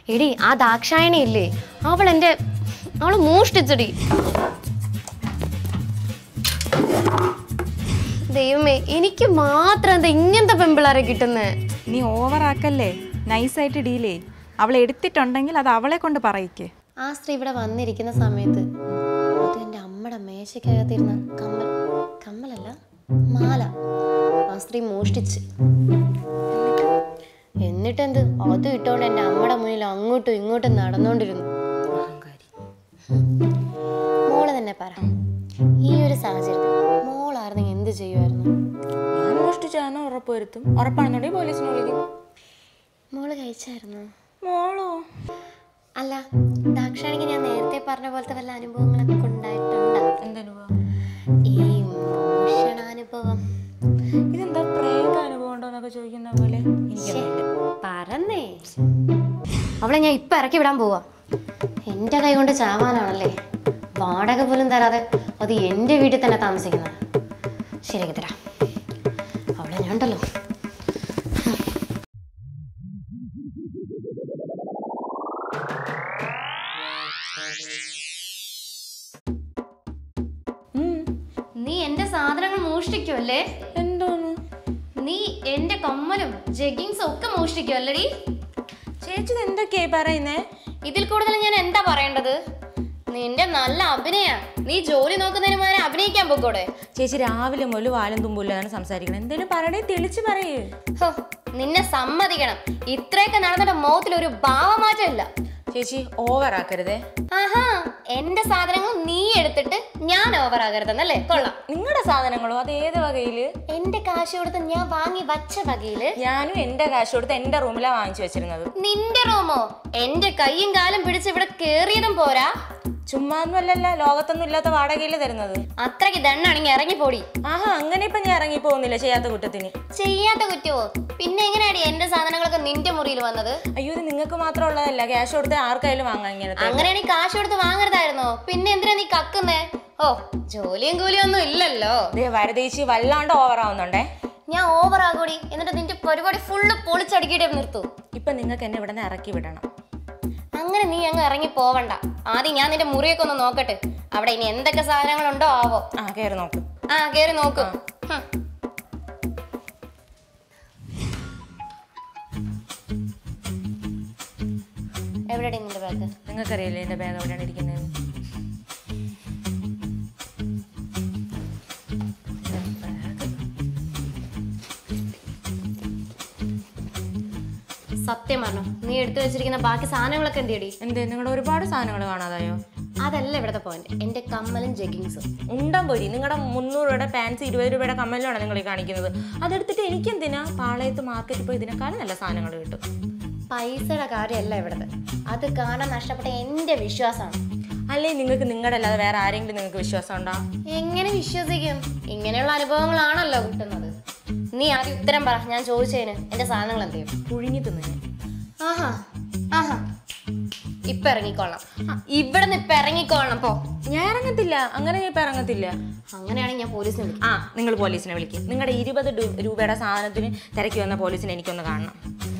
എടി ആ ദാക്ഷായണി ഇല്ലേ അവൾ എൻ്റെ അവൾ മോഷ്ടിച്ചടി ദൈവമേ എനിക്ക് മാത്രം എന്താ ഇങ്ങനത്തെ പെമ്പിളാരെ കിട്ടുന്നേ നീ ഓവറാക്കല്ലേ നൈസായിട്ട് ഡീലേ അവൾ എടുത്തിട്ടുണ്ടെങ്കിൽ അത് അവളെ കൊണ്ട് പറയിക്കേ ആ സ്ത്രീ ഇവിടെ വന്നിരിക്കുന്ന സമയത്ത് അത് എൻ്റെ അമ്മയുടെ മേശയ്ക്കകത്തിരുന്ന കമ്മൽ കമ്മലല്ല മാല ആ സ്ത്രീ മോഷ്ടിച്ച് എന്നിട്ടെന്ത് അത് ഇട്ടോണ്ട് എൻ്റെ അമ്മയുടെ മുന്നിൽ അങ്ങോട്ടും ഇങ്ങോട്ടും നടന്നുകൊണ്ടിരുന്നു മോള് തന്നെ പറ ഈ ഒരു സാഹചര്യത്തിൽ മോളായിരുന്നെങ്കിൽ എന്ത് ചെയ്യുമായിരുന്നു ഞാൻ മോഷ്ടിച്ചാണ് ഉറപ്പ് വരുത്തും ഉറപ്പാണെന്നുണ്ടെങ്കിൽ പോലീസിനെ വിളിക്കും മോള് കഴിച്ചായിരുന്നു മോളോ അല്ല ദാക്ഷാണിക്ക് ഞാൻ നേരത്തെ പറഞ്ഞ പോലത്തെ വല്ല അനുഭവങ്ങളൊക്കെ ഉണ്ടായിട്ടുണ്ടോ എന്തനുഭവം ഈ മോഷണാനുഭവം ഇതെന്താ പ്രേത അനുഭവം ഉണ്ടോ എന്നൊക്കെ ചോദിക്കുന്ന പോലെ എനിക്ക് പറന്നേ അവളെ ഞാൻ ഇപ്പൊ ഇറക്കി വിടാൻ പോവാ എന്റെ കൈ കൊണ്ട് ചാവാനാണല്ലേ വാടക പോലും തരാതെ അത് എന്റെ വീട്ടിൽ തന്നെ താമസിക്കുന്നത് ശരിയാക്കി തരാം അവളെ ഞാൻ ഉണ്ടല്ലോ നീ എന്റെ സാധനങ്ങൾ മോഷ്ടിക്കുമല്ലേ എന്തോന്ന് നീ എന്റെ കമ്മലും ജഗ്ഗിങ്സും ഒക്കെ മോഷ്ടിക്കുമല്ലേടി ചേച്ചി ഇത് എന്തൊക്കെയായി പറയുന്നേ ഇതിൽ കൂടുതൽ ഞാൻ എന്താ പറയേണ്ടത് നിന്റെ നല്ല അഭിനയ നീ ജോലി നോക്കുന്നതിന് മുന്നേ അഭിനയിക്കാൻ പോക്കോടെ ചേച്ചി രാവിലെ മുതൽ വാലും തുമ്പില്ലാതാണ് സംസാരിക്കണം എന്തേലും പറയണേ തെളിച്ച് പറയേ ഹോ, നിന്നെ സമ്മതിക്കണം ഇത്രയൊക്കെ നടന്നിട്ട് മുഖത്തിൽ ഒരു ഭാവമാറ്റം ഇല്ല ചേച്ചി ഓവർ ആക്കരുതേ ആഹാ എന്റെ സാധനങ്ങൾ നീ എടുത്തിട്ട് ഞാൻ ഓവർ ആകരുതെന്നല്ലേ കൊള്ളാം നിങ്ങളുടെ സാധനങ്ങളോ അത് ഏത് വകയില് എന്റെ കാശ് കൊടുത്ത് ഞാൻ വാങ്ങി വച്ച വകയില് ഞാനും എന്റെ കാശ് കൊടുത്ത് എന്റെ റൂമിലാണ് വാങ്ങിച്ചു വെച്ചിരുന്നത് നിന്റെ റൂമോ എന്റെ കൈയും കാലും പിടിച്ച് ഇവിടെ കേറിയതും പോരാ ചുമ്മാന്നല്ല ലോകത്തൊന്നും ഇല്ലാത്ത വാടകയില് തരുന്നത് അത്രയ്ക്ക് ദണ്ണാണെങ്കിൽ ഇറങ്ങിപ്പോടി ആഹാ അങ്ങനെ ഇപ്പൊ ഞാൻ ഇറങ്ങി പോകുന്നില്ല ചെയ്യാത്ത കുറ്റത്തിന് ചെയ്യാത്ത കുറ്റവോ പിന്നെ എങ്ങനെയാടി എന്റെ സാധനങ്ങളൊക്കെ നിന്റെ മുറിയിൽ വന്നത് അയ്യോ ഇത് നിങ്ങൾക്ക് മാത്രം ഉള്ളതല്ല ക്യാഷ് കൊടുത്ത് ആർക്കായാലും വാങ്ങാം ഇങ്ങനത്തെ അങ്ങനെയാണെങ്കിൽ കാശ് കൊടുത്ത് വാങ്ങരുതായിരുന്നോ പിന്നെ എന്തിനാ നീ കക്കുന്നേ ഓ ജോലിയും കൂലിയും ഒന്നും ഇല്ലല്ലോ ദേ വരതേച്ചി വല്ലാണ്ട് ഓവർ ആവുന്നുണ്ടേ ഞാൻ ഓവർ ആകൂടി എന്നിട്ട് നിന്റെ പരിപാടി ഫുള്ള് പൊളിച്ചടുക്കിയിട്ട് നിർത്തൂ ഇപ്പൊ നിങ്ങൾക്ക് എന്നെ ഇവിടെ നിന്ന് ഇറക്കി വിടണം അങ്ങനെ നീ അങ്ങ് ഇറങ്ങി പോവണ്ട ആദ്യം ഞാൻ നിന്റെ മുറിയൊക്കെ ഒന്ന് നോക്കട്ടെ അവിടെ ഇനി എന്തൊക്കെ സാധനങ്ങളുണ്ടോ ആവോ ആ കയറി നോക്ക് ആ കേറി നോക്കൂ ഹും. എവിടെയാടി നിന്റെ ബാഗ് നിങ്ങൾക്കറിയില്ലേ എന്റെ ബാഗ് എവിടെയാണ് ഇരിക്കുന്നത് സത്യം പറഞ്ഞോ നീ എടുത്തു വെച്ചിരിക്കുന്ന ബാക്കി സാധനങ്ങളൊക്കെ എന്തിയടി എന്ത് നിങ്ങളുടെ ഒരുപാട് സാധനങ്ങൾ കാണാതായോ അതല്ല ഇവിടുത്തെ പോയിന്റ് എന്റെ കമ്മലും ജഗ്ഗിങ്സും ഉണ്ടം പോരി നിങ്ങളുടെ മുന്നൂറ് രൂപയുടെ പാൻസ് ഇരുപത് രൂപയുടെ കമ്മലിലാണ് നിങ്ങൾ ഈ കാണിക്കുന്നത് അതെടുത്തിട്ട് എനിക്കെന്തിനാ പാളയത്ത് മാർക്കറ്റിൽ പോയി ഇതിനേക്കാളും നല്ല സാധനങ്ങൾ കിട്ടും പൈസയുടെ കാര്യമല്ല ഇവിടുത്തെ അത് കാണാൻ നഷ്ടപ്പെട്ട എന്റെ വിശ്വാസമാണ് അല്ലേ നിങ്ങൾക്ക് നിങ്ങളുടെ അല്ലാതെ വേറെ ആരെങ്കിലും നിങ്ങൾക്ക് വിശ്വാസം ഉണ്ടോ എങ്ങനെ വിശ്വസിക്കും ഇങ്ങനെയുള്ള അനുഭവങ്ങളാണല്ലോ കിട്ടുന്നത് നീ ആദ്യം ഉത്തരം പറ ഞാൻ ചോദിച്ചതിന് എന്റെ സാധനങ്ങൾ എന്ത് ചെയ്യും പുഴുങ്ങി തിന്നു ആഹാ ആഹാ ഇപ്പൊ ഇറങ്ങിക്കോളാം ഇവിടെ നിന്ന് ഇപ്പൊ ഇറങ്ങിക്കോളണം പോ ഞാൻ ഇറങ്ങത്തില്ല അങ്ങനെ ഞാൻ ഇപ്പം ഇറങ്ങത്തില്ല അങ്ങനെയാണെങ്കിൽ ഞാൻ പോലീസിനെ വിളിക്കും ആ നിങ്ങൾ പോലീസിനെ വിളിക്കും നിങ്ങളുടെ ഇരുപത് ഡു- രൂപയുടെ സാധനത്തിന് തിരക്കി വന്ന പോലീസിനെ എനിക്കൊന്ന് കാണണം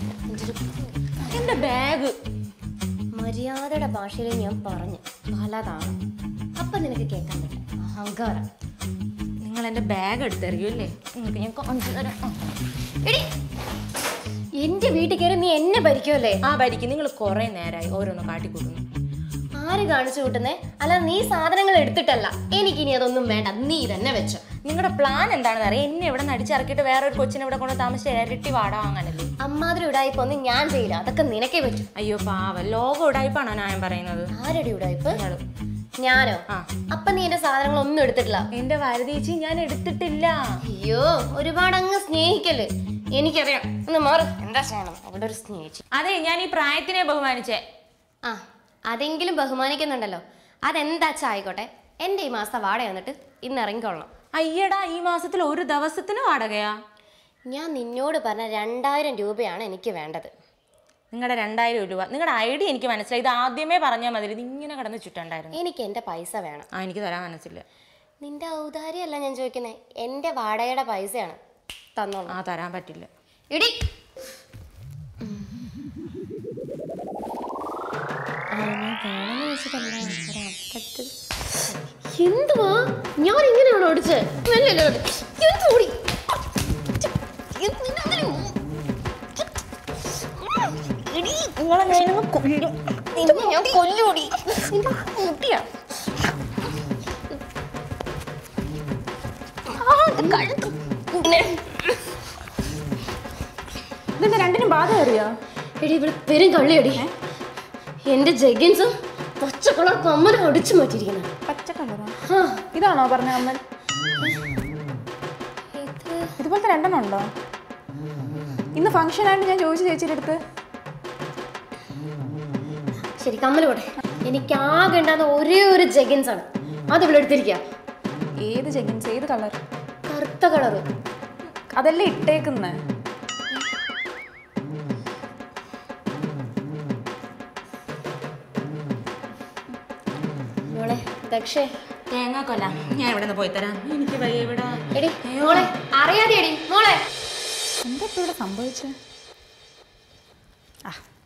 എന്റെ ബാഗ് മര്യാദയുടെ ഭാഷയിൽ ഞാൻ പറഞ്ഞു പലതാണ് അപ്പൊ നിനക്ക് കേൾക്കാൻ പറ്റും അഹങ്കാരം നിങ്ങൾ എന്റെ ബാഗ് എടുത്തെറിയൂല്ലേ നിങ്ങൾക്ക് ഞാൻ കാണിച്ചു തരാം ആ. എടി എന്റെ വീട്ടിൽ കയറി നീ എന്നെ ഭരിക്കുമല്ലേ ആ ഭരിക്കും നിങ്ങൾ കുറെ നേരമായി ഓരോന്ന് കാട്ടിക്കൂട്ടുന്നു ആര് കാണിച്ചു കൂട്ടുന്നേ അല്ല നീ സാധനങ്ങൾ എടുത്തിട്ടല്ല എനിക്കിനി അതൊന്നും വേണ്ട നീ തന്നെ വെച്ചോ നിങ്ങളുടെ പ്ലാൻ എന്താണെന്ന് അറിയാം എന്നെ ഇവിടെ നടിച്ചിറക്കിയിട്ട് വേറെ ഒരു കൊച്ചിനെ ഇവിടെ കൊണ്ട് താമസിച്ച് ഇരട്ടി വാട വാങ്ങാനല്ലേ അമ്മാതിരി ഉടായിപ്പൊന്നും ഞാൻ ചെയ്യില്ല അതൊക്കെ നിനക്കേ പറ്റൂ അയ്യോ പാവ ലോകം ഉടായിപ്പാണോ ഞാൻ പറയുന്നത് ആരടി ഉടായിപ്പ് നിങ്ങള്. ഞാനോ ആ. അപ്പൊ നീ എന്റെ സാധനങ്ങൾ ഒന്നും എടുത്തിട്ടില്ല എന്റെ വരതേച്ചി ഞാൻ എടുത്തിട്ടില്ല അയ്യോ ഒരുപാട് അങ്ങ് സ്നേഹിക്കല് എനിക്കറിയാം ഒന്ന് മാറ് എന്താ സ്നേഹം അവിടെ ഒരു സ്നേഹിച്ചു അതെ ഞാൻ ഈ പ്രായത്തിനെ ബഹുമാനിച്ചേ ആ അതെങ്കിലും ബഹുമാനിക്കുന്നുണ്ടല്ലോ അതെന്താച്ചാ ആയിക്കോട്ടെ എൻ്റെ ഈ മാസത്തെ വാടക വന്നിട്ട് ഇന്ന് ഇറങ്ങിക്കൊള്ളണം അയ്യടാ ഈ മാസത്തിൽ ഒരു ദിവസത്തിന് വാടകയാ ഞാൻ നിന്നോട് പറഞ്ഞ രണ്ടായിരം രൂപയാണ് എനിക്ക് വേണ്ടത് നിങ്ങളുടെ രണ്ടായിരം രൂപ നിങ്ങളുടെ ഐഡിയ എനിക്ക് മനസ്സിലായി ഇത് ആദ്യമേ പറഞ്ഞാൽ മതി ഇത് ഇങ്ങനെ കിടന്ന് ചുറ്റണ്ടായിരുന്നു എനിക്ക് എൻ്റെ പൈസ വേണം ആ എനിക്ക് തരാൻ മനസ്സില്ല നിന്റെ ഔദാര്യമല്ല ഞാൻ ചോദിക്കുന്നത് എൻ്റെ വാടകയുടെ പൈസയാണ് തന്നോളൂ ആ തരാൻ പറ്റില്ല ഇടി എന്തുവാ ഞാൻ ഇങ്ങനെയാണോ ഓടിച്ചത് എന്തുകൂടി ഞാൻ കൊല്ലൂടി കുട്ടിയാ ഇതെന്താ രണ്ടിനും ബാധ അറിയോ എടി ഇവിടെ പെരും കള്ളിയടി എന്റെ ജഗൻസും പച്ച കളർ കമ്മലും അടിച്ചു മാറ്റിയിരിക്കുന്നത് പച്ച കളറോ ആ, ഇതാണോ പറഞ്ഞ അമ്മൻ ഇത് ഇതുപോലത്തെ രണ്ടെണ്ണം ഉണ്ടോ ഇന്ന് ഫംഗ്ഷൻ ആയിട്ട് ഞാൻ ചോദിച്ചു ചേച്ചിയുടെ അടുത്ത് ശരി കമ്മൽ പോട്ടെ എനിക്ക് ആകെ ഉണ്ടാകുന്ന ഒരേ ഒരു ജഗൻസ് ആണ് അത് ഇവിടെ എടുത്തിരിക്കുക ഏത് ജഗിൻസ് ഏത് കളർ കറുത്ത കളറ് അതല്ലേ ഇട്ടേക്കുന്നേ മോളെ ദക്ഷേ തേങ്ങാക്കൊല്ല ഞാൻ ഇവിടെ നിന്ന് പോയി തരാം എനിക്ക് വയ്യ ഇവിടെ എടി മോളെ അറിയാതെ എടി മോളെ എന്താ ഇപ്പൊ ഇവിടെ സംഭവിച്ചേ ആ